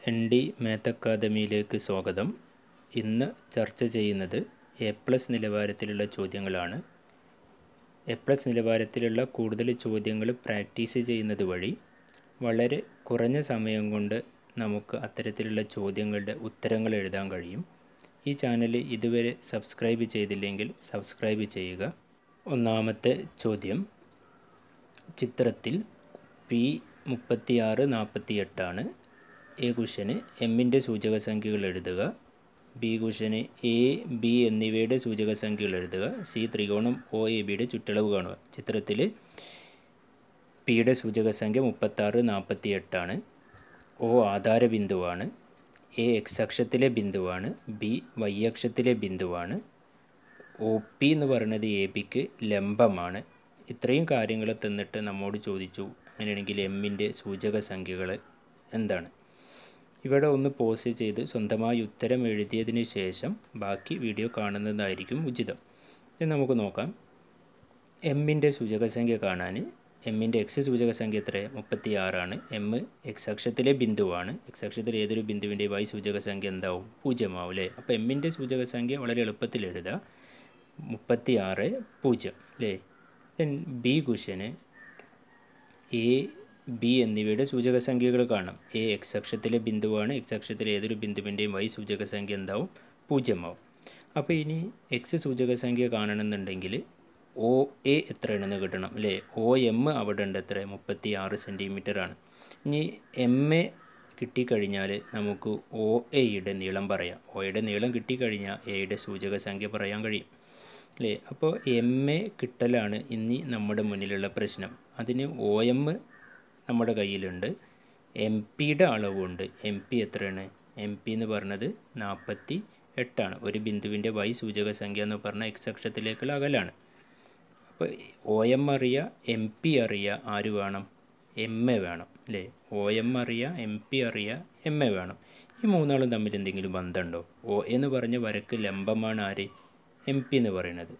N D math അക്കാദമിയിലേക്ക് സ്വാഗതം ഇന്ന് ചർച്ച ചെയ്യുന്നത് എ പ്ലസ് നിലവാരത്തിലുള്ള ചോദ്യങ്ങളാണ് എ പ്ലസ് നിലവാരത്തിലുള്ള കൂടുതൽ ചോദ്യങ്ങൾ പ്രാക്ടീസ് ചെയ്യുന്നത് വഴി വളരെ കുറഞ്ഞ സമയം കൊണ്ട് നമുക്ക് അത്തരത്തിലുള്ള ചോദ്യങ്ങളുടെ ഉത്തരങ്ങൾ എഴുതാൻ കഴിയും ഈ ചാനൽ ഇതുവരെ സബ്സ്ക്രൈബ് ചെയ്തില്ലെങ്കിൽ സബ്സ്ക്രൈബ് ചെയ്യുക ഒന്നാമത്തെ ചോദ്യം ചിത്രത്തിൽ പി മുപ്പത്തിയാറ് നാൽപ്പത്തി എട്ടാണ് എ കുഷന് എമ്മിൻ്റെ സൂചക സംഖ്യകൾ എഴുതുക ബി കുഷന് എ ബി എന്നിവയുടെ സൂചക സംഖ്യകൾ എഴുതുക സി ത്രികോണം ഒ എ ബിയുടെ ചുറ്റളവ് കാണുക ചിത്രത്തിൽ പിയുടെ സൂചക സംഖ്യ മുപ്പത്താറ് നാൽപ്പത്തി എട്ടാണ് ഒ ആധാര ബിന്ദുവാണ് എ എക്സ് അക്ഷത്തിലെ ബിന്ദുവാണ് ബി വൈ അക്ഷത്തിലെ ബിന്ദുവാണ് ഒ പി എന്ന് പറയുന്നത് എ ബിക്ക് ലംബമാണ് ഇത്രയും കാര്യങ്ങൾ തന്നിട്ട് നമ്മോട് ചോദിച്ചു അങ്ങനെയാണെങ്കിൽ എമ്മിൻ്റെ സൂചക സംഖ്യകൾ എന്താണ് ഇവിടെ ഒന്ന് പോസ് ചെയ്ത് സ്വന്തമായി ഉത്തരം എഴുതിയതിന് ശേഷം ബാക്കി വീഡിയോ കാണുന്നതായിരിക്കും ഉചിതം ഇത് നമുക്ക് നോക്കാം എമ്മിൻ്റെ സൂചക സംഖ്യ കാണാൻ എമ്മിൻ്റെ എക്സ് സൂചക സംഖ്യ എത്ര മുപ്പത്തി ആറാണ് എം എക്സ് അക്ഷത്തിലെ ബിന്ദുവാണ് എക്സ് അക്ഷത്തിൽ ഏതൊരു ബിന്ദുവിൻ്റെ വൈ സൂചക സംഖ്യ എന്താവും പൂജ്യമാവും അല്ലേ അപ്പോൾ എമ്മിൻ്റെ സൂചക സംഖ്യ വളരെ എളുപ്പത്തിൽ എഴുതുക മുപ്പത്തി ആറ് പൂജ്യം അല്ലേ ദെൻ ബി കുഷന് എ ബി എന്നിവയുടെ സൂചക സംഖ്യകൾ കാണാം എ എക്സ് അക്ഷത്തിലെ ബിന്ദുവാണ് എക്സ് അക്ഷത്തിലെ ഏതൊരു ബിന്ദുവിൻ്റെയും വൈ സൂചക സംഖ്യ എന്താവും പൂജ്യമാവും അപ്പോൾ ഇനി എക്സ് സൂചക സംഖ്യ കാണണമെന്നുണ്ടെങ്കിൽ ഒ എ എത്രയാണെന്ന് കിട്ടണം അല്ലേ ഒ എം അവിടെ ഉണ്ട് എത്ര മുപ്പത്തി ആറ് ആണ് ഇനി എം എ കിട്ടിക്കഴിഞ്ഞാൽ നമുക്ക് ഒ എയുടെ നീളം പറയാം ഒയുടെ നീളം കിട്ടിക്കഴിഞ്ഞാൽ എയുടെ സൂചക സംഖ്യ പറയാൻ കഴിയും അല്ലേ അപ്പോൾ എം എ കിട്ടലാണ് ഇനി നമ്മുടെ മുന്നിലുള്ള പ്രശ്നം അതിന് ഒ എം നമ്മുടെ കയ്യിലുണ്ട് എം പിയുടെ അളവുണ്ട് എം പി എത്രയാണ് എം പി എന്ന് പറഞ്ഞത് നാൽപ്പത്തി എട്ടാണ് ഒരു ബിന്ദുവിൻ്റെ വൈ സൂചക സംഖ്യ എന്ന് പറഞ്ഞാൽ എക്സ് അക്ഷത്തിലേക്കുള്ള അകലാണ് അപ്പോൾ ഒ എം അറിയുക എം പി അറിയുക ആര് വേണം എം എ വേണം അല്ലേ ഒ എം അറിയുക എം പി അറിയുക എം എ വേണം ഈ മൂന്നാളും തമ്മിൽ എന്തെങ്കിലും ബന്ധമുണ്ടോ ഒ എന്ന് പറഞ്ഞ വരക്ക് ലംബമാണ് ആര് എം പി എന്ന് പറയുന്നത്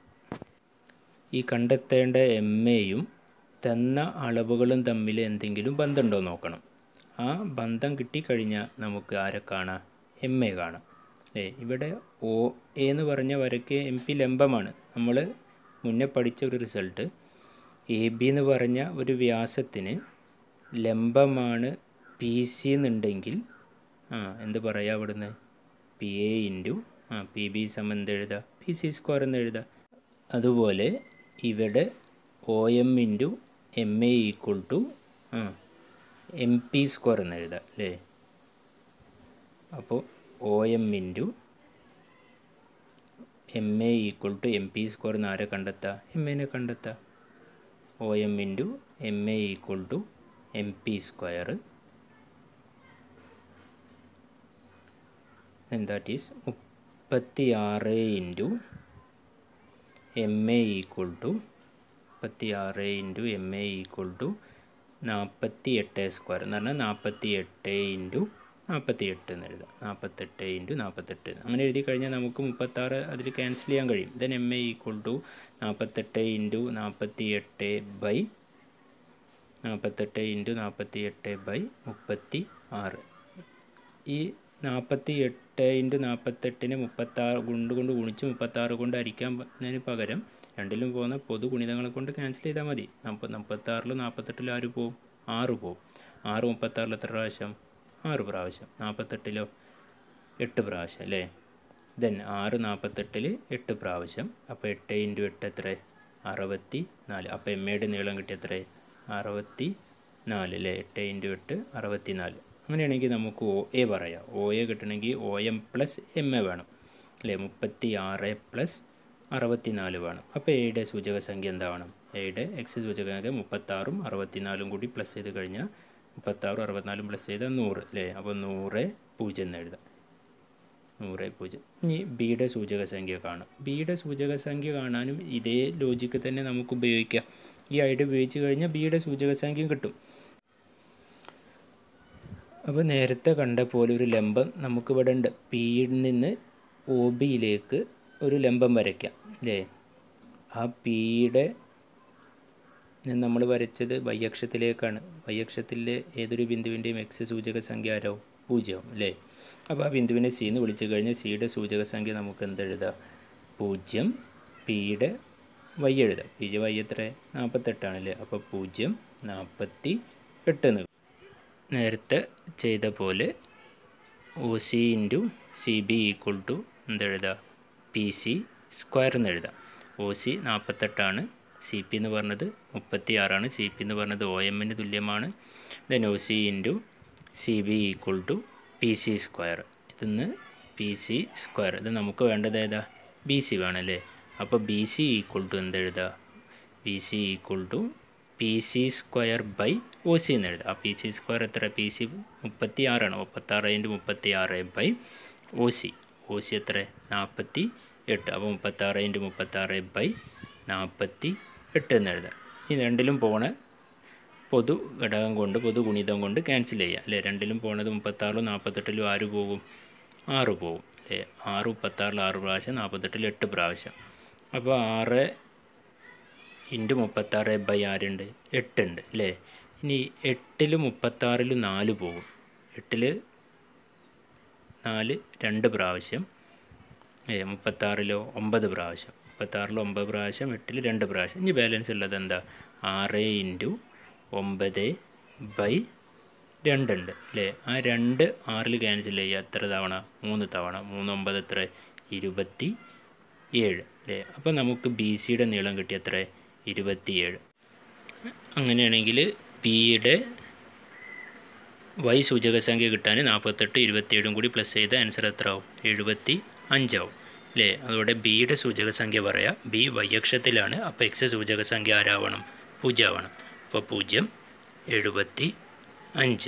ഈ കണ്ടെത്തേണ്ട എം എയും തന്ന അളവുകളും തമ്മിൽ എന്തെങ്കിലും ബന്ധമുണ്ടോ നോക്കണം ആ ബന്ധം കിട്ടിക്കഴിഞ്ഞാൽ നമുക്ക് ആരെ കാണാം എം എ കാണാം അല്ലേ ഇവിടെ ഒ എ എന്ന് പറഞ്ഞ വരയ്ക്ക് എം പി ലംബമാണ് നമ്മൾ മുന്നേ പഠിച്ച ഒരു റിസൾട്ട് എ ബി എന്ന് പറഞ്ഞ ഒരു വ്യാസത്തിന് ലംബമാണ് പി സി എന്നുണ്ടെങ്കിൽ ആ എന്ത് പറയാം അവിടുന്ന് പി എ ഇൻറ്റു ആ പി ബി സമം എന്ത് എഴുതാം പി സി സ്ക്വയർ എന്ന് എഴുതാം അതുപോലെ ഇവിടെ O M into M A equal to ആ എം പി സ്ക്വയർ എന്ന് എഴുതാം അല്ലേ അപ്പോൾ O M into M A equal to M P square എന്ന് ആരെ കണ്ടെത്താം എം എനെ കണ്ടെത്താം O M into M A equal to M P square that is മുപ്പത്തി ആറ് into M A equal to മുപ്പത്തി ആറ് into M A equal to നാൽപ്പത്തി എട്ട് സ്ക്വയർ എന്ന് പറഞ്ഞാൽ നാൽപ്പത്തി എട്ട് ഇൻറ്റു നാൽപ്പത്തി എട്ട് എന്ന് എഴുതാം നാൽപ്പത്തെട്ട് ഇൻറ്റു നാൽപ്പത്തെട്ട് അങ്ങനെ എഴുതി കഴിഞ്ഞാൽ നമുക്ക് മുപ്പത്താറ് അതിൽ ക്യാൻസൽ ചെയ്യാൻ കഴിയും then M A equal to നാൽപ്പത്തെട്ട് ഇൻറ്റു നാൽപ്പത്തി എട്ട് ബൈ നാൽപ്പത്തെട്ട് ഇൻറ്റു നാൽപ്പത്തി എട്ട് ബൈ മുപ്പത്തി ആറ് ഈ നാൽപ്പത്തി എട്ട് ഇൻറ്റു നാൽപ്പത്തെട്ടിന് മുപ്പത്താറ് കൊണ്ട് കൊണ്ട് ഗുണിച്ച് മുപ്പത്താറ് കൊണ്ട് ഹരിക്കാൻ പകരം രണ്ടിലും പോകുന്ന പൊതു ഗുണിതങ്ങളെ കൊണ്ട് ക്യാൻസൽ ചെയ്താൽ മതി നാൽപ്പ മുപ്പത്താറിൽ നാൽപ്പത്തെട്ടിൽ ആര് പോവും ആറ് പോവും ആറ് മുപ്പത്താറിൽ എത്ര പ്രാവശ്യം ആറ് പ്രാവശ്യം നാൽപ്പത്തെട്ടിലോ എട്ട് പ്രാവശ്യം അല്ലേ ദെൻ ആറ് നാൽപ്പത്തെട്ടിൽ എട്ട് പ്രാവശ്യം അപ്പോൾ എട്ട് ഇൻറ്റു എട്ട് എത്ര അറുപത്തി നാല് അപ്പോൾ എം എയുടെ നീളം കിട്ടിയ എത്ര അറുപത്തി നാല് അല്ലേ എട്ട് ഇൻറ്റു എട്ട് അറുപത്തി നാല് അങ്ങനെയാണെങ്കിൽ നമുക്ക് ഒ എ പറയാം ഒ എ കിട്ടണമെങ്കിൽ O M plus M A വേണം അല്ലേ മുപ്പത്തി ആറ് പ്ലസ് അറുപത്തി നാല് വേണം അപ്പോൾ എയുടെ സൂചക സംഖ്യ എന്താവണം എയുടെ എക്സ് സൂചക സംഖ്യ മുപ്പത്താറും അറുപത്തിനാലും കൂടി പ്ലസ് ചെയ്ത് കഴിഞ്ഞാൽ മുപ്പത്താറും അറുപത്തിനാലും പ്ലസ് ചെയ്താൽ നൂറ് അല്ലേ അപ്പോൾ നൂറ് പൂജ്യം എന്ന് എഴുതാം നൂറ് പൂജ്യം ഇനി ബിയുടെ സൂചക സംഖ്യ കാണും ബിയുടെ സൂചക സംഖ്യ കാണാനും ഇതേ ലോജിക്ക് തന്നെ നമുക്ക് ഉപയോഗിക്കാം ഈ ഐഡിയ ഉപയോഗിച്ച് കഴിഞ്ഞാൽ ബിയുടെ സൂചക സംഖ്യയും കിട്ടും അപ്പോൾ നേരത്തെ കണ്ട പോലെ ഒരു ലംബം നമുക്കിവിടെ ഉണ്ട് പിയിൽ നിന്ന് ഒ ബിയിലേക്ക് ഒരു ലംബം വരയ്ക്കാം അല്ലേ ആ പിയുടെ നമ്മൾ വരച്ചത് വൈ അക്ഷത്തിലേക്കാണ് വൈ അക്ഷത്തിലെ ഏതൊരു ബിന്ദുവിൻ്റെയും എക്സ് സൂചക സംഖ്യ ആരോ പൂജ്യമാവും അല്ലേ അപ്പോൾ ആ ബിന്ദുവിനെ സി എന്ന് വിളിച്ചു കഴിഞ്ഞാൽ സിയുടെ സൂചക സംഖ്യ നമുക്ക് എന്തെഴുതാം പൂജ്യം പിയുടെ വൈ എഴുതാം പി വൈ എത്ര നാൽപ്പത്തെട്ടാണല്ലേ അപ്പോൾ പൂജ്യം നാൽപ്പത്തി എട്ട് എന്ന് നേരത്തെ ചെയ്ത പോലെ O C into C B equal to എന്തെഴുതാം പി സി സ്ക്വയർ എന്ന് എഴുതാം ഒ സി നാൽപ്പത്തെട്ടാണ് സി പി എന്ന് പറഞ്ഞത് മുപ്പത്തി ആറാണ് സി പി എന്ന് പറഞ്ഞത് ഒ എമ്മിന് തുല്യമാണ് then O C into C B equal to P C square ഇതിന്ന് പി സി സ്ക്വയർ ഇത് നമുക്ക് വേണ്ടത് ഏതാ ബി സി വേണമല്ലേ അപ്പോൾ ബി സി ഈക്വൾ ടു എന്തെഴുതുക B C equal to P C square by O C എന്ന് എഴുതുക ആ പി സി സ്ക്വയർ എത്ര പി സി മുപ്പത്തി ആറാണ് മുപ്പത്താറ് ഇൻറ്റു മുപ്പത്തി ആറ് by O C O C എത്ര നാൽപ്പത്തി എട്ട് അപ്പോൾ മുപ്പത്താറ് ഇൻറ്റു മുപ്പത്താറ് ബൈ നാൽപ്പത്തി എട്ട് എന്ന് എഴുതാം ഈ രണ്ടിലും പോണ പൊതു ഘടകം കൊണ്ട് പൊതു ഗുണിതം കൊണ്ട് ക്യാൻസൽ ചെയ്യുക അല്ലേ രണ്ടിലും പോണത് മുപ്പത്താറിലും നാൽപ്പത്തെട്ടിലും ആറ് പോകും ആറ് പോകും അല്ലേ ആറ് മുപ്പത്താറിൽ ആറ് പ്രാവശ്യം നാൽപ്പത്തെട്ടിൽ എട്ട് പ്രാവശ്യം അപ്പോൾ ആറ് ഇൻറ്റു മുപ്പത്താറ് ബൈ ആരുണ്ട് എട്ടുണ്ട് അല്ലേ ഇനി എട്ടിൽ മുപ്പത്താറിൽ നാല് പോകും എട്ടിൽ നാല് രണ്ട് പ്രാവശ്യം ഏ മുപ്പത്താറിലോ ഒമ്പത് പ്രാവശ്യം മുപ്പത്താറിൽ ഒമ്പത് പ്രാവശ്യം എട്ടിൽ രണ്ട് പ്രാവശ്യം ഇനി ബാലൻസ് ഉള്ളത് എന്താ ആറ് ഇൻറ്റു ഒമ്പത് ബൈ രണ്ടുണ്ട് അല്ലേ ആ രണ്ട് ആറിൽ ക്യാൻസൽ ചെയ്യുക എത്ര തവണ മൂന്ന് തവണ മൂന്ന് ഒമ്പത് എത്ര ഇരുപത്തി ഏഴ് അല്ലേ അപ്പോൾ നമുക്ക് ബി സിയുടെ നീളം കിട്ടിയ എത്ര ഇരുപത്തിയേഴ് അങ്ങനെയാണെങ്കിൽ പിയുടെ വൈ സൂചക സംഖ്യ കിട്ടാൻ നാൽപ്പത്തെട്ട് ഇരുപത്തിയേഴും കൂടി പ്ലസ് ചെയ്ത ആൻസർ എത്ര ആവും എഴുപത്തി അഞ്ചാവും അല്ലേ അതോടെ ബിയുടെ സൂചക സംഖ്യ പറയാം ബി വൈ അക്ഷത്തിലാണ് അപ്പോൾ എക്സ് സൂചക സംഖ്യ ആരാവണം പൂജ്യം ആവണം അപ്പോൾ പൂജ്യം എഴുപത്തി അഞ്ച്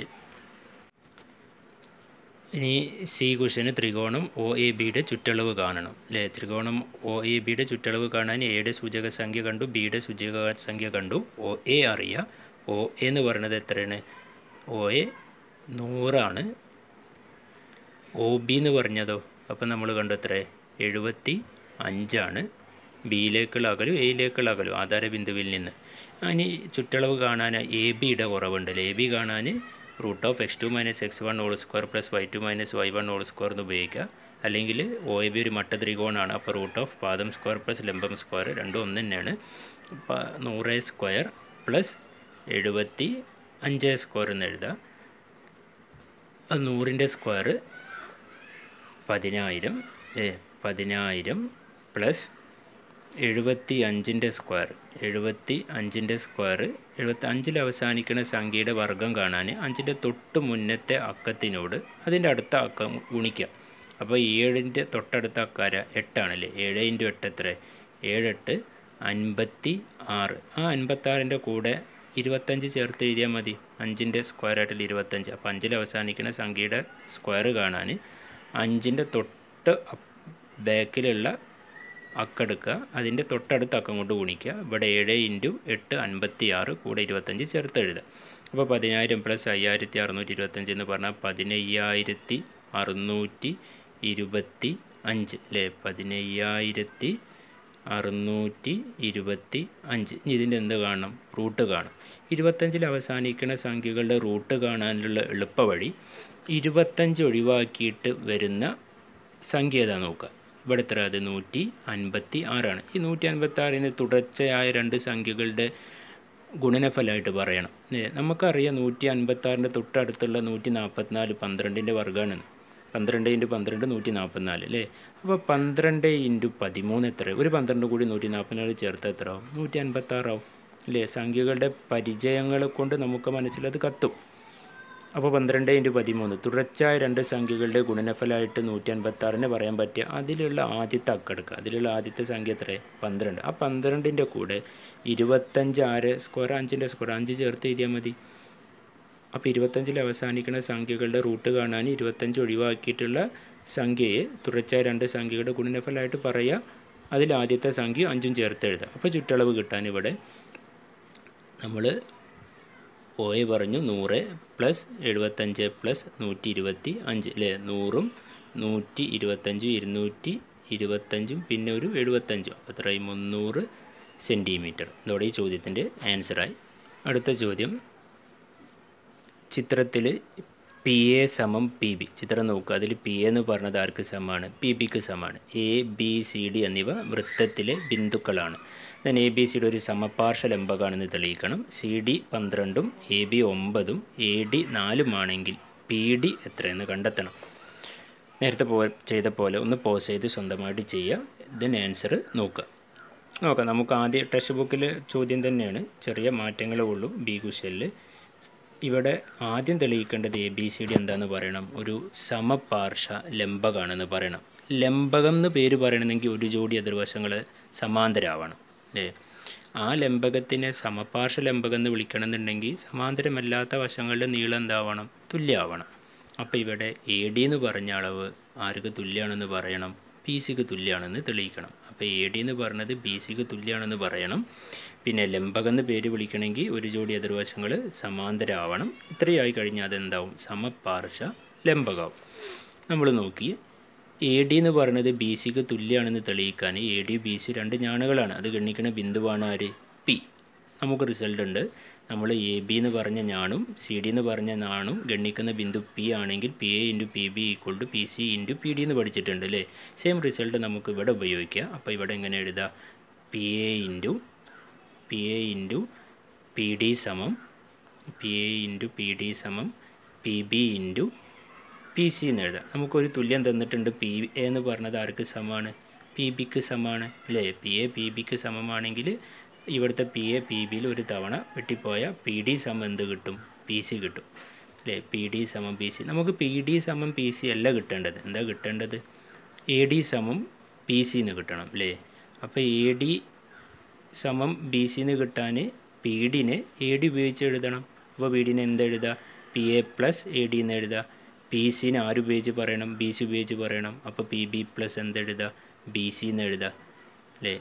ഇനി സി ക്വസ്റ്റ്യന് ത്രികോണം ഒ എ ബിയുടെ ചുറ്റളവ് കാണണം അല്ലേ ത്രികോണം ഒ എ ബിയുടെ ചുറ്റളവ് കാണാൻ എയുടെ സൂചക സംഖ്യ കണ്ടു ബിയുടെ സൂചക സംഖ്യ കണ്ടു ഒ എ അറിയാം ഒ എ എന്ന് പറയുന്നത് എത്രയാണ് ഒ എ നൂറാണ് ഒ ബി എന്ന് പറഞ്ഞതോ അപ്പം നമ്മൾ കണ്ടു എത്ര എഴുപത്തി അഞ്ചാണ് ബിയിലേക്കുള്ള അകലും എയിലേക്കുള്ള അകലും ആധാര ബിന്ദുവിൽ നിന്ന് ഇനി ചുറ്റളവ് കാണാൻ എ ബിയുടെ കുറവുണ്ട് എ ബി കാണാൻ root of X two minus X one whole square plus Y two minus Y one whole square എന്ന് ഉപയോഗിക്കുക അല്ലെങ്കിൽ ഒ എ ബി ഒരു മട്ട ത്രികോണമാണ് അപ്പോൾ റൂട്ട് ഓഫ് പാദം സ്ക്വയർ പ്ലസ് ലംബം സ്ക്വയർ രണ്ടും ഒന്ന് തന്നെയാണ് നൂറ് സ്ക്വയർ പ്ലസ് എഴുപത്തി അഞ്ച് സ്ക്വയർ എന്ന് എഴുതാം അത് നൂറിൻ്റെ സ്ക്വയർ പതിനായിരം ഏ പതിനായിരം പ്ലസ് എഴുപത്തി അഞ്ചിൻ്റെ സ്ക്വയർ എഴുപത്തി അഞ്ചിൻ്റെ സ്ക്വയർ എഴുപത്തി അഞ്ചിൽ അവസാനിക്കുന്ന സംഖ്യയുടെ വർഗം കാണാൻ അഞ്ചിൻ്റെ തൊട്ട് മുന്നത്തെ അക്കത്തിനോട് അതിൻ്റെ അടുത്ത അക്കം ഗുണിക്കുക അപ്പോൾ ഏഴിൻ്റെ തൊട്ടടുത്ത അക്കാര എട്ടാണല്ലേ ഏഴ് ഇൻറ്റു എട്ട് എത്ര ഏഴെട്ട് അൻപത്തി ആറ് ആ അൻപത്താറിൻ്റെ കൂടെ ഇരുപത്തഞ്ച് ചേർത്ത് എഴുതിയാൽ മതി അഞ്ചിൻ്റെ സ്ക്വയർ ആയിട്ടുള്ള ഇരുപത്തഞ്ച് അപ്പോൾ അഞ്ചിൽ അവസാനിക്കുന്ന സംഖ്യയുടെ സ്ക്വയർ കാണാൻ അഞ്ചിൻ്റെ തൊട്ട് ബാക്കിലുള്ള അക്കെടുക്കുക അതിൻ്റെ തൊട്ടടുത്ത അക്കം കൊണ്ട് ഗുണിക്കുക ഇവിടെ ഏഴ് ഇൻറ്റു എട്ട് അൻപത്തി ആറ് കൂടെ ഇരുപത്തഞ്ച് ചേർത്ത് എഴുതുക അപ്പോൾ പതിനായിരം പ്ലസ് അയ്യായിരത്തി അറുന്നൂറ്റി ഇരുപത്തഞ്ച് എന്ന് പറഞ്ഞാൽ പതിനയ്യായിരത്തി അറുന്നൂറ്റി ഇരുപത്തി അഞ്ച് അല്ലേ പതിനയ്യായിരത്തി അറുന്നൂറ്റി ഇരുപത്തി അഞ്ച് ഇനി ഇതിൻ്റെ എന്ത് കാണണം റൂട്ട് കാണും ഇരുപത്തഞ്ചിൽ അവസാനിക്കുന്ന സംഖ്യകളുടെ റൂട്ട് കാണാനുള്ള എളുപ്പവഴി ഇരുപത്തഞ്ച് ഒഴിവാക്കിയിട്ട് വരുന്ന സംഖ്യ ഏതാ നോക്കുക ഇവിടെ എത്ര അത് നൂറ്റി അൻപത്തി ആറാണ് ഈ നൂറ്റി അൻപത്തി ആറിന് തുടർച്ചയായ രണ്ട് സംഖ്യകളുടെ ഗുണനഫലമായിട്ട് പറയണം നമുക്കറിയാം നൂറ്റി അൻപത്തി ആറിൻ്റെ തൊട്ടടുത്തുള്ള നൂറ്റി നാൽപ്പത്തിനാല് പന്ത്രണ്ടിൻ്റെ വർഗ്ഗമാണ് പന്ത്രണ്ട് ഇൻറ്റു പന്ത്രണ്ട് നൂറ്റി നാൽപ്പത്തിനാല് അല്ലേ അപ്പോൾ പന്ത്രണ്ട് ഇൻറ്റു പതിമൂന്ന് എത്ര ഒരു പന്ത്രണ്ട് കൂടി നൂറ്റി നാൽപ്പത്തിനാല് ചേർത്ത് എത്ര ആവും നൂറ്റി അൻപത്താറാവും അല്ലേ സംഖ്യകളുടെ പരിചയങ്ങളെ കൊണ്ട് നമുക്ക് മനസ്സിലത് കത്തും അപ്പോൾ പന്ത്രണ്ട് ഇൻറ്റു പതിമൂന്ന് തുടർച്ചയായ രണ്ട് സംഖ്യകളുടെ ഗുണനഫലമായിട്ട് നൂറ്റി അൻപത്താറിന് പറയാൻ പറ്റിയ അതിലുള്ള ആദ്യത്തെ അക്കെടുക്കുക അതിലുള്ള ആദ്യത്തെ സംഖ്യ എത്ര പന്ത്രണ്ട് ആ പന്ത്രണ്ടിൻ്റെ കൂടെ ഇരുപത്തഞ്ച് ആറ് സ്ക്വയർ അഞ്ചിൻ്റെ സ്ക്വയർ അഞ്ച് ചേർത്ത് എഴുതിയാൽ മതി അപ്പോൾ ഇരുപത്തഞ്ചിൽ അവസാനിക്കുന്ന സംഖ്യകളുടെ റൂട്ട് കാണാൻ ഇരുപത്തഞ്ച് ഒഴിവാക്കിയിട്ടുള്ള സംഖ്യയെ തുടർച്ചയായ രണ്ട് സംഖ്യകളുടെ ഗുണനഫലമായിട്ട് പറയുക അതിൽ ആദ്യത്തെ സംഖ്യ അഞ്ചും ചേർത്ത് എഴുതുക അപ്പോൾ ചുറ്റളവ് കിട്ടാൻ ഇവിടെ നമ്മൾ ഒ എ പറഞ്ഞു നൂറ് പ്ലസ് എഴുപത്തഞ്ച് പ്ലസ് നൂറ്റി ഇരുപത്തി അഞ്ച് അല്ലേ നൂറും നൂറ്റി ഇരുപത്തഞ്ചും ഇരുന്നൂറ്റി ഇരുപത്തഞ്ചും പിന്നെ ഒരു എഴുപത്തഞ്ചും അപ്പോൾ എത്രയായി മുന്നൂറ് സെൻറ്റിമീറ്റർ ഇതോടെ ഈ ചോദ്യത്തിൻ്റെ ആൻസറായി അടുത്ത ചോദ്യം ചിത്രത്തിൽ പി എ സമം പി ബി ചിത്രം നോക്കുക അതിൽ പി എ എന്ന് പറഞ്ഞത് ആർക്ക് സമമാണ് പി ബിക്ക് സമമാണ് എ ബി സി ഡി എന്നിവ വൃത്തത്തിലെ ബിന്ദുക്കളാണ് ഞാൻ എ ബി സിയുടെ ഒരു സമപാർശ്വ ലംബകമാണെന്ന് തെളിയിക്കണം സി ഡി പന്ത്രണ്ടും എ ബി ഒമ്പതും എ ഡി നാലുമാണെങ്കിൽ പി ഡി എത്രയെന്ന് കണ്ടെത്തണം നേരത്തെ പോ ചെയ്ത പോലെ ഒന്ന് പോസ് ചെയ്ത് സ്വന്തമായിട്ട് ചെയ്യുക ഇതിന് ആൻസർ നോക്കുക നോക്കാം നമുക്ക് ആദ്യം ടെക്സ്റ്റ് ബുക്കിൽ ചോദ്യം തന്നെയാണ് ചെറിയ മാറ്റങ്ങളേ ഉള്ളൂ ബി കുശലിൽ ഇവിടെ ആദ്യം തെളിയിക്കേണ്ടത് എ ബി സി ഡി എന്താണെന്ന് പറയണം ഒരു സമപാർശ്വ ലംബകമാണെന്ന് പറയണം ലംബകം എന്ന് പേര് പറയണമെങ്കിൽ ഒരു ജോഡി എതിർവശങ്ങൾ സമാന്തരമാവണം അല്ലേ ആ ലംബകത്തിനെ സമപാർശ്വ ലംബകം എന്ന് വിളിക്കണമെന്നുണ്ടെങ്കിൽ സമാന്തരമല്ലാത്ത വശങ്ങളുടെ നീളം എന്താവണം തുല്യമാവണം അപ്പോൾ ഇവിടെ എ ഡി എന്ന് പറഞ്ഞ അളവ് ആർക്ക് തുല്യമാണെന്ന് പറയണം ബി സിക്ക് തുല്യമാണെന്ന് തെളിയിക്കണം അപ്പോൾ എ ഡി എന്ന് പറഞ്ഞത് ബി സിക്ക് തുല്യമാണെന്ന് പറയണം പിന്നെ ലംബകം എന്ന് പേര് വിളിക്കണമെങ്കിൽ ഒരു ജോഡി എതിർവശങ്ങൾ സമാന്തരമാവണം ഇത്രയായി കഴിഞ്ഞാൽ അതെന്താവും സമപാർശ്വ ലംബകമാവും നമ്മൾ നോക്കി എ ഡി എന്ന് പറയുന്നത് ബി സിക്ക് തുല്യമാണെന്ന് തെളിയിക്കാൻ എ ഡി ബി സി രണ്ട് ഞാണുകളാണ് അത് ഗണിക്കുന്ന ബിന്ദുവാണ് ആര് പി നമുക്ക് റിസൾട്ട് ഉണ്ട് നമ്മൾ എ ബി എന്ന് പറഞ്ഞ ഞാണും സി ഡി എന്ന് പറഞ്ഞ നാണും ഗണിക്കുന്ന ബിന്ദു പി ആണെങ്കിൽ P A into P B equal to P C into P D എന്ന് പഠിച്ചിട്ടുണ്ട് അല്ലേ സെയിം റിസൾട്ട് നമുക്ക് ഇവിടെ ഉപയോഗിക്കാം അപ്പോൾ ഇവിടെ എങ്ങനെ എഴുതാം P A into P A into P D സമം P A into P D സമം P B into P C എന്ന് എഴുതാം നമുക്കൊരു തുല്യം തന്നിട്ടുണ്ട് പി എ എന്ന് പറഞ്ഞത് ആർക്ക് സമമാണ് പി ബിക്ക് സമമാണ് അല്ലേ പി എ പി ബിക്ക് സമമാണെങ്കിൽ ഇവിടുത്തെ പി എ പി ബിയിൽ ഒരു തവണ വെട്ടിപ്പോയ പി ഡി സമം എന്ത് കിട്ടും പി സി കിട്ടും അല്ലേ പി ഡി സമം പി സി നമുക്ക് പി ഡി സമം പി സി അല്ല കിട്ടേണ്ടത് എന്താ കിട്ടേണ്ടത് എ ഡി സമം പി സി എന്ന് കിട്ടണം അല്ലേ അപ്പോൾ എ ഡി സമം ബി സിന്ന് കിട്ടാൻ പി ഡിനെ എ ഡി ഉപയോഗിച്ച് എഴുതണം അപ്പോൾ പി ഡിനെ എന്ത് എഴുതുക P A plus A D എന്ന് എഴുതുക പി സിനെ ആര് ഉപയോഗിച്ച് പറയണം ബി സി ഉപയോഗിച്ച് പറയണം അപ്പോൾ പി ബി പ്ലസ് എന്ത് എഴുതുക ബി സി എന്ന് എഴുതുക അല്ലേ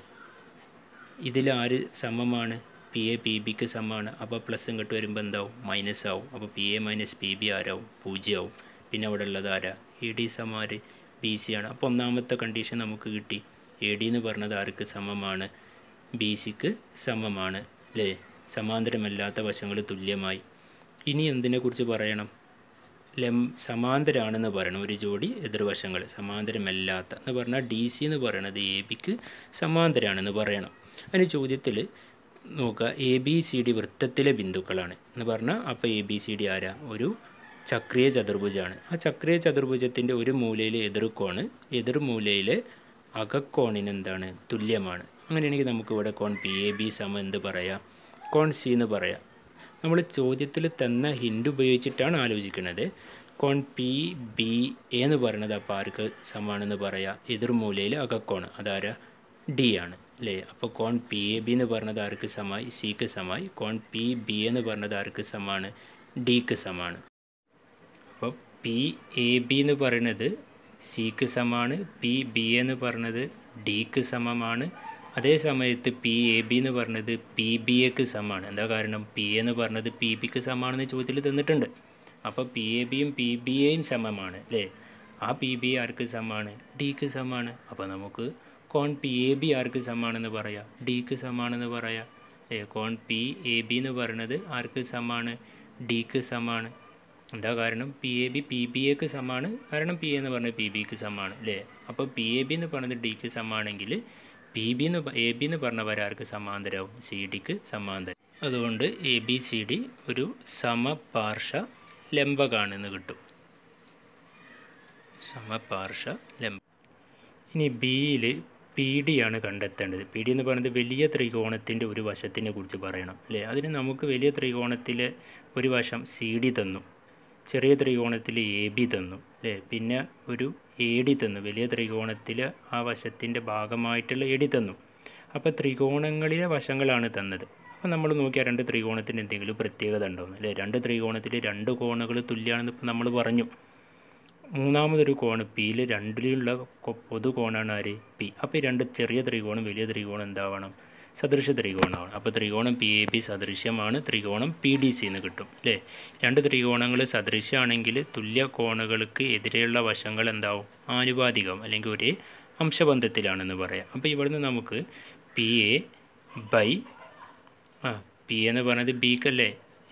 ഇതിൽ ആര് സമമാണ് പി എ പി ബിക്ക് സമമാണ് അപ്പോൾ പ്ലസ് ഇങ്ങോട്ട് വരുമ്പോൾ എന്താവും മൈനസ് ആവും അപ്പോൾ P A minus P B ആരാവും പൂജ്യമാവും പിന്നെ അവിടെ ഉള്ളത് ആരാ എ ഡി സമാര് ബി സി ആണ് അപ്പോൾ ഒന്നാമത്തെ കണ്ടീഷൻ നമുക്ക് കിട്ടി എ ഡി എന്ന് പറഞ്ഞത് ആർക്ക് സമമാണ് ബി സിക്ക് സമമാണ് അല്ലേ സമാന്തരമല്ലാത്ത വശങ്ങൾ തുല്യമായി ഇനി എന്തിനെക്കുറിച്ച് പറയണം ലം സമാന്തരാണെന്ന് പറയണം ഒരു ജോഡി എതിർവശങ്ങൾ സമാന്തരമല്ലാത്ത എന്ന് പറഞ്ഞാൽ ഡി സി എന്ന് പറയണത് എ ബിക്ക് സമാന്തരാണെന്ന് പറയണം അതിന് ചോദ്യത്തിൽ നോക്കുക എ ബി സി ഡി വൃത്തത്തിലെ ബിന്ദുക്കളാണ് എന്ന് പറഞ്ഞാൽ അപ്പോൾ എ ബി സി ഡി ആരാ ഒരു ചക്രീയ ചതുർഭുജമാണ് ആ ചക്രീയ ചതുർഭുജത്തിൻ്റെ ഒരു മൂലയിൽ എതിർക്കോണ് എതിർമൂലയിലെ അകക്കോണിന് എന്താണ് തുല്യമാണ് അങ്ങനെയാണെങ്കിൽ നമുക്ക് ഇവിടെ കോൺ പി എ ബി സമം എന്ത് പറയാം കോൺ സി എന്ന് പറയാം നമ്മൾ ചോദ്യത്തിൽ തന്ന ഹിൻഡ് ഉപയോഗിച്ചിട്ടാണ് ആലോചിക്കുന്നത് കോൺ പി ബി എ എന്ന് പറയുന്നത് അപ്പോൾ ആർക്ക് സമാണെന്ന് പറയാം എതിർമൂലയിൽ അകക്കോണ് അതാരാ ഡി ആണ് അല്ലേ അപ്പോൾ കോൺ പി എ ബി എന്ന് പറഞ്ഞത് ആർക്ക് സമായി സിക്ക് സമായി കോൺ പി ബി എന്ന് പറഞ്ഞത് ആർക്ക് സമാണ് ഡിക്ക് സമാണ് അപ്പോൾ പി എ ബി എന്ന് പറയുന്നത് സിക്ക് സമാണ് പി ബി എന്ന് പറഞ്ഞത് ഡിക്ക് സമമാണ് അതേ സമയത്ത് പി എ ബി എന്ന് പറഞ്ഞത് പി ബി എക്ക് സമമാണ് എന്താ കാരണം പി എന്ന് പറഞ്ഞത് പി ബിക്ക് സമമാണെന്ന് ചോദ്യത്തിൽ തന്നിട്ടുണ്ട് അപ്പോൾ പി എ ബിയും പി ബി എയും സമമാണ് അല്ലേ ആ പി ബി ആർക്ക് സമമാണ് ഡിക്ക് സമമാണ് അപ്പോൾ നമുക്ക് കോൺ പി എ ബി ആർക്ക് സമാണെന്ന് പറയാം ഡിക്ക് സമാണെന്ന് പറയാം ഏ കോൺ പി എ ബി എന്ന് പറയുന്നത് ആർക്ക് സമാണ് ഡിക്ക് സമാണ് എന്താ കാരണം P A B P B എക്ക് സമാണ് കാരണം പി എന്ന് പറഞ്ഞത് പി ബിക്ക് സമാണ് അല്ലേ അപ്പോൾ പി എ ബി എന്ന് പറഞ്ഞത് ഡിക്ക് സമാണെങ്കിൽ പി ബി എന്ന് എ ബി എന്ന് പറഞ്ഞവർ ആർക്ക് സമാന്തരവും സി ഡിക്ക് സമാന്തരം അതുകൊണ്ട് എ ബി സി ഡി ഒരു സമപാർശ്വ ലംബകാണെന്ന് കിട്ടും സമപാർശ്വ ലംബ ഇനി ബിയിൽ പി ഡി ആണ് കണ്ടെത്തേണ്ടത് പി ഡി എന്ന് പറയുന്നത് വലിയ ത്രികോണത്തിൻ്റെ ഒരു വശത്തിനെ കുറിച്ച് പറയണം അല്ലേ അതിന് നമുക്ക് വലിയ ത്രികോണത്തിലെ ഒരു വശം സി ഡി തന്നു ചെറിയ ത്രികോണത്തിൽ എ ബി തന്നു അല്ലേ പിന്നെ ഒരു എ ഡി തന്നു വലിയ ത്രികോണത്തിൽ ആ വശത്തിൻ്റെ ഭാഗമായിട്ടുള്ള എ ഡി തന്നു അപ്പോൾ ത്രികോണങ്ങളിലെ വശങ്ങളാണ് തന്നത് അപ്പോൾ നമ്മൾ നോക്കിയാൽ രണ്ട് ത്രികോണത്തിന് എന്തെങ്കിലും പ്രത്യേകത ഉണ്ടോന്ന് അല്ലേ രണ്ട് ത്രികോണത്തിൽ രണ്ട് കോണുകൾ തുല്യമാണെന്ന് ഇപ്പോൾ നമ്മൾ പറഞ്ഞു മൂന്നാമതൊരു കോണ് പിയിൽ രണ്ടിലുള്ള കൊ- പൊതു കോണാണ് ആര് പി അപ്പോൾ ഈ രണ്ട് ചെറിയ ത്രികോണം വലിയ ത്രികോണം എന്താവണം സദൃശ ത്രികോണമാണ് അപ്പോൾ ത്രികോണം പി എ ബി സദൃശ്യമാണ് ത്രികോണം പി ഡി സി എന്ന് കിട്ടും അല്ലേ രണ്ട് ത്രികോണങ്ങൾ സദൃശ്യമാണെങ്കിൽ തുല്യ കോണുകൾക്ക് എതിരെയുള്ള വശങ്ങൾ എന്താവും ആനുപാതികം അല്ലെങ്കിൽ ഒരേ അംശബന്ധത്തിലാണെന്ന് പറയാം അപ്പോൾ ഇവിടുന്ന് നമുക്ക് പി എ ബൈ ആ പി എന്ന് പറഞ്ഞത് ബിക്കല്ലേ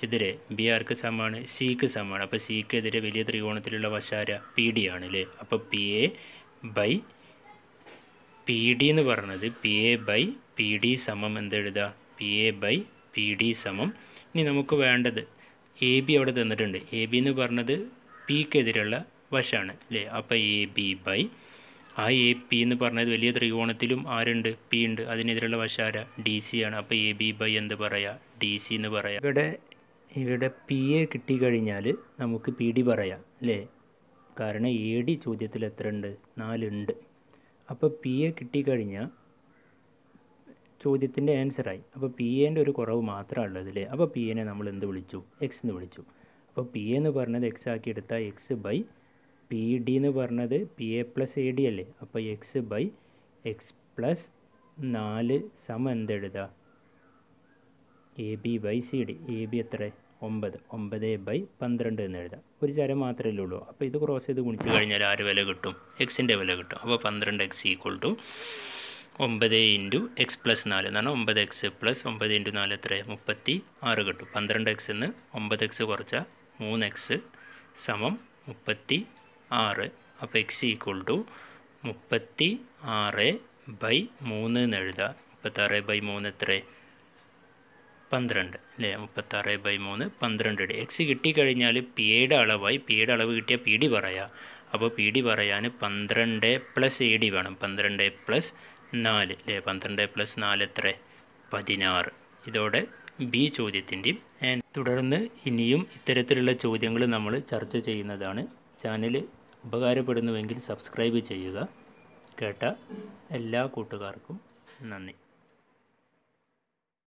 എതിരെ ബി ആർക്ക് സമമാണ് സിക്ക് സമമാണ് അപ്പോൾ സിക്ക് എതിരെ വലിയ ത്രികോണത്തിലുള്ള വശാര പി ഡി ആണ് അല്ലേ അപ്പോൾ P A by P D എന്ന് പറഞ്ഞത് P A by P D സമം എന്തെഴുതുക P A by P D സമം ഇനി നമുക്ക് വേണ്ടത് എ ബി അവിടെ തന്നിട്ടുണ്ട് എ ബി എന്ന് പറഞ്ഞത് പിക്കെതിരെയുള്ള വശമാണ് അല്ലേ അപ്പോൾ എ ബി ബൈ ആ എ പി എന്ന് പറഞ്ഞത് വലിയ ത്രികോണത്തിലും ആരുണ്ട് പി ഉണ്ട് അതിനെതിരെയുള്ള വശാര ഡി സി ആണ് അപ്പോൾ എ ബി ബൈ എന്ത് പറയാം ഡി സി എന്ന് പറയാം ഇവിടെ ഇവിടെ പി എ കിട്ടിക്കഴിഞ്ഞാൽ നമുക്ക് പി ഡി പറയാം അല്ലേ കാരണം എ ഡി ചോദ്യത്തിൽ എത്ര ഉണ്ട് നാലുണ്ട് അപ്പോൾ പി എ കിട്ടിക്കഴിഞ്ഞാൽ ചോദ്യത്തിൻ്റെ ആൻസറായി അപ്പോൾ പി എൻ്റെ ഒരു കുറവ് മാത്രമേ ഉള്ളത് അല്ലേ അപ്പോൾ പി എനെ നമ്മൾ എന്ത് വിളിച്ചു എക്സ് എന്ന് വിളിച്ചു അപ്പോൾ പി എന്ന് പറഞ്ഞത് എക്സ് ആക്കി എടുത്താൽ എക്സ് ബൈ പി ഡി എന്ന് പറഞ്ഞത് P A plus A D അല്ലേ അപ്പോൾ എക്സ് ബൈ എക്സ് പ്ലസ് നാല് സമം എന്തെഴുതുക A B by C D A B എത്ര ഒമ്പത് ഒമ്പത് ബൈ പന്ത്രണ്ട് എന്ന് എഴുതാം ഒരു ചരം മാത്രമേ ഉള്ളൂ അപ്പോൾ ഇത് ക്രോസ് ചെയ്ത് ഗുണിച്ച് കഴിഞ്ഞാൽ ആറ് വില കിട്ടും എക്സിൻ്റെ വില കിട്ടും അപ്പോൾ പന്ത്രണ്ട് എക്സ് ഈക്വൾ ടു ഒമ്പത് ഇൻറ്റു എക്സ് പ്ലസ് നാല് എന്നാണ് ഒമ്പത് എക്സ് പ്ലസ് ഒമ്പത് ഇൻറ്റു നാല് എത്ര മുപ്പത്തി ആറ് കിട്ടും പന്ത്രണ്ട് എക്സ് നിന്ന് ഒമ്പത് എക്സ് കുറച്ചാൽ മൂന്ന് എക്സ് സമം മുപ്പത്തി ആറ് അപ്പോൾ എക്സ് ഈക്വൾ ടു മുപ്പത്തി ആറ് ബൈ മൂന്ന് എന്ന് എഴുതാം മുപ്പത്താറ് ബൈ മൂന്ന് എത്ര പന്ത്രണ്ട് അല്ലേ മുപ്പത്താറ് ബൈ മൂന്ന് പന്ത്രണ്ട് അടി എക്സ് കിട്ടിക്കഴിഞ്ഞാൽ പിയുടെ അളവായി പിയുടെ അളവ് കിട്ടിയാൽ പി ഡി പറയാം അപ്പോൾ പി ഡി പറയാൻ പന്ത്രണ്ട് പ്ലസ് എ ഡി വേണം പന്ത്രണ്ട് പ്ലസ് നാല് അല്ലേ പന്ത്രണ്ട് പ്ലസ് നാല് എത്ര പതിനാറ് ഇതോടെ ബി ചോദ്യത്തിൻ്റെയും തുടർന്ന് ഇനിയും ഇത്തരത്തിലുള്ള ചോദ്യങ്ങൾ നമ്മൾ ചർച്ച ചെയ്യുന്നതാണ് ചാനൽ ഉപകാരപ്പെടുന്നുവെങ്കിൽ സബ്സ്ക്രൈബ് ചെയ്യുക കേട്ട എല്ലാ കൂട്ടുകാർക്കും നന്ദി